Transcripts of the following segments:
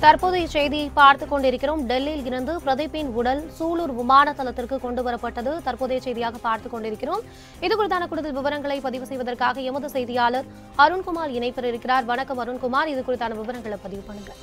தற்போதைய செய்தியை பார்த்துக் கொண்டிருக்கிறோம் டெல்லியில் இருந்து பிரதீப்பின் உடல் சூலூர் விமான தளத்திற்கு கொண்டு வரப்பட்டது தற்போதைய செய்தியாக பார்த்துக் கொண்டிருக்கிறோம் இது குறித்தான கூடுதல் விவரங்களை பதிவு செய்வதற்காக எமது செய்தியாளர் அருண்குமார் இணைப்பர் இருக்கிறார் வணக்கம் அருண்குமார் இது குறித்தான விவரங்களை பதிவு பண்ணுங்க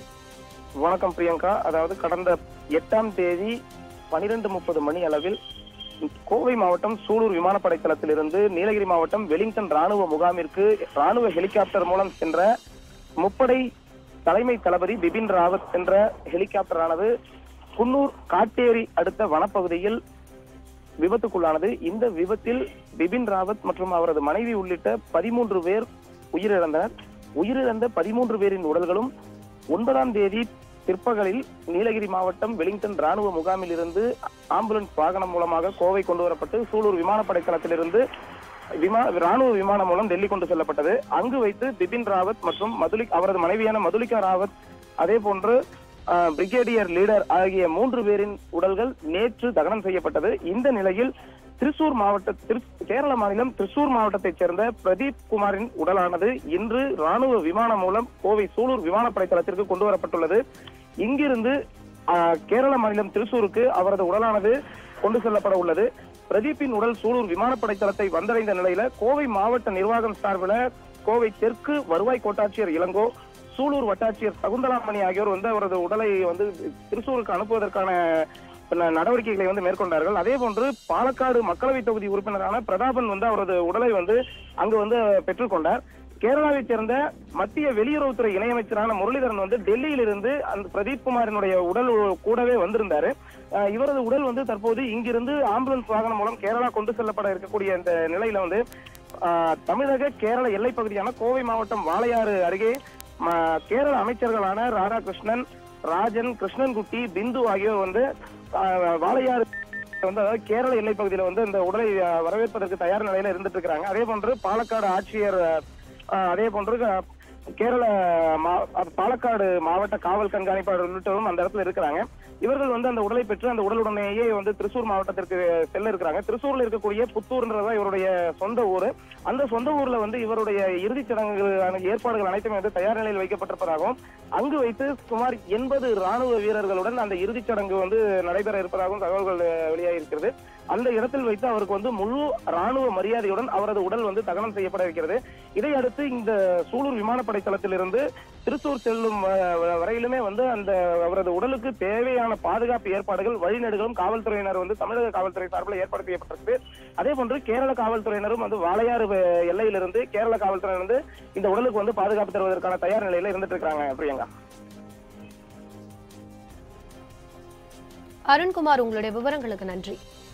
வணக்கம் பிரியங்கா அதாவது கடந்த எட்டாம் தேதி பனிரெண்டு முப்பது மணி அளவில் கோவை மாவட்டம் சூலூர் விமானப்படை தளத்திலிருந்து நீலகிரி மாவட்டம் வெலிங்டன் ராணுவ முகாமிற்கு ராணுவ ஹெலிகாப்டர் மூலம் சென்ற முப்படை தலைமை தளபதி பிபின் ராவத் என்ற ஹெலிகாப்டரானது குன்னூர் காட்டேரி அடுத்த வனப்பகுதியில் விபத்துக்குள்ளானது இந்த விபத்தில் பிபின் ராவத் மற்றும் அவரது மனைவி உள்ளிட்ட பதிமூன்று பேர் உயிரிழந்தனர் உயிரிழந்த பதிமூன்று பேரின் உடல்களும் ஒன்பதாம் தேதி பிற்பகலில் நீலகிரி மாவட்டம் வெலிங்டன் ராணுவ முகாமில் இருந்து ஆம்புலன்ஸ் வாகனம் மூலமாக கோவை கொண்டு வரப்பட்டு சூலூர் விமானப்படை தளத்திலிருந்து விமா ராணுவ விமானம் மூலம் டெல்லி கொண்டு செல்லப்பட்டது அங்கு வைத்து பிபின் ராவத் மற்றும் மதுலி அவரது மனைவியான மதுலிகா ராவத் அதே போன்று ஆஹ், பிரிகேடியர் லீடர் ஆகிய மூன்று பேரின் உடல்கள் நேற்று தகனம் செய்யப்பட்டது இந்த நிலையில் திருச்சூர் மாவட்ட திரு கேரள மாநிலம் திருச்சூர் மாவட்டத்தைச் சேர்ந்த பிரதீப் குமாரின் உடலானது இன்று ராணுவ விமானம் மூலம் கோவை சூலூர் விமானப்படை தளத்திற்கு கொண்டு வரப்பட்டுள்ளது இங்கிருந்து ஆஹ், கேரள மாநிலம் திருச்சூருக்கு அவரது உடலானது கொண்டு செல்லப்பட உள்ளது பிரதீப்பின் உடல் சூலூர் விமானப்படை தளத்தை வந்தடைந்த நிலையில கோவை மாவட்ட நிர்வாகம் சார்பில் கோவை தெற்கு வருவாய் கோட்டாட்சியர் இளங்கோ சூலூர் வட்டாட்சியர் சகுந்தலாமணி ஆகியோர் வந்து அவரது உடலை வந்து திருச்சூருக்கு அனுப்புவதற்கான ந- நடவடிக்கைகளை வந்து மேற்கொண்டார்கள் அதே போன்று பாலக்காடு மக்களவை தொகுதி உறுப்பினரான பிரதாபன் வந்து அவரது உடலை வந்து அங்கு வந்து பெற்றுக்கொண்டார் கேரளாவைச் சேர்ந்த மத்திய வெளியுறவுத்துறை இணையமைச்சரான முரளிதரன் வந்து டெல்லியிலிருந்து அந்த பிரதீப் குமாரினுடைய உடல் கூடவே வந்திருந்தாரு அஹ் இவரது உடல் வந்து தற்போது இங்கிருந்து ஆம்புலன்ஸ் வாகனம் மூலம் கேரளா கொண்டு செல்லப்பட இருக்கக்கூடிய இந்த நிலையில வந்து அஹ், தமிழக கேரள எல்லைப் பகுதியான கோவை மாவட்டம் வாளையாறு அருகே ம- கேரள அமைச்சர்களான ராதாகிருஷ்ணன் ராஜன் கிருஷ்ணன்குட்டி பிந்து ஆகியோர் வந்து அஹ், வாளையாறு வந்து அதாவது கேரள எல்லைப் பகுதியில வந்து இந்த உடலை அஹ், வரவேற்பதற்கு தயார் நிலையில இருந்துட்டு இருக்காங்க அதே போன்று பாலக்காடு ஆட்சியர் அஹ், அதே போன்று அஹ், கேரள மா- அஹ், பாலக்காடு மாவட்ட காவல் கண்காணிப்பாளர் உள்ளிட்டவரும் அந்த இடத்துல இருக்கிறாங்க இவர்கள் வந்து அந்த உடலை பெற்று அந்த உடலுடனேயே வந்து திருச்சூர் மாவட்டத்திற்கு செல்ல இருக்கிறாங்க திருச்சூர்ல இருக்கக்கூடிய புத்தூர்ன்றதா இவருடைய சொந்த ஊர் அந்த சொந்த ஊர்ல வந்து இவருடைய இறுதிச் சடங்குகளுக்கான ஏற்பாடுகள் அனைத்துமே வந்து தயார் நிலையில் வைக்கப்பட்டிருப்பதாகவும் அங்கு வைத்து சுமார் எண்பது ராணுவ வீரர்களுடன் அந்த இறுதிச் சடங்கு வந்து நடைபெற இருப்பதாகவும் தகவல்கள் அஹ், வெளியாகி இருக்கிறது அந்த இடத்தில் வைத்து அவருக்கு வந்து முழு ராணுவ மரியாதையுடன் அவரது உடல் வந்து தகனம் செய்யப்பட இருக்கிறது இதை அடுத்து இந்த சூலூர் விமானப்படை தளத்திலிருந்து திருச்சூர் செல்லும் வ- வ- வரையிலுமே வந்து அந்த அவரது உடலுக்கு தேவையான பாதுகாப்பு ஏற்பாடுகள் வழிநெடுகளும் காவல்துறையினர் வந்து தமிழக காவல்துறை சார்பில் ஏற்பாடு செய்யப்பட்டிருக்கு அதே போன்று கேரள காவல்துறையினரும் வந்து வாளையாறு வ- எல்லையிலிருந்து கேரள காவல்துறையினர் வந்து இந்த உடலுக்கு வந்து பாதுகாப்பு தருவதற்கான தயார் நிலையில இருந்துட்டு இருக்காங்க பிரியங்கா அருண்குமார் உங்களுடைய விவரங்களுக்கு நன்றி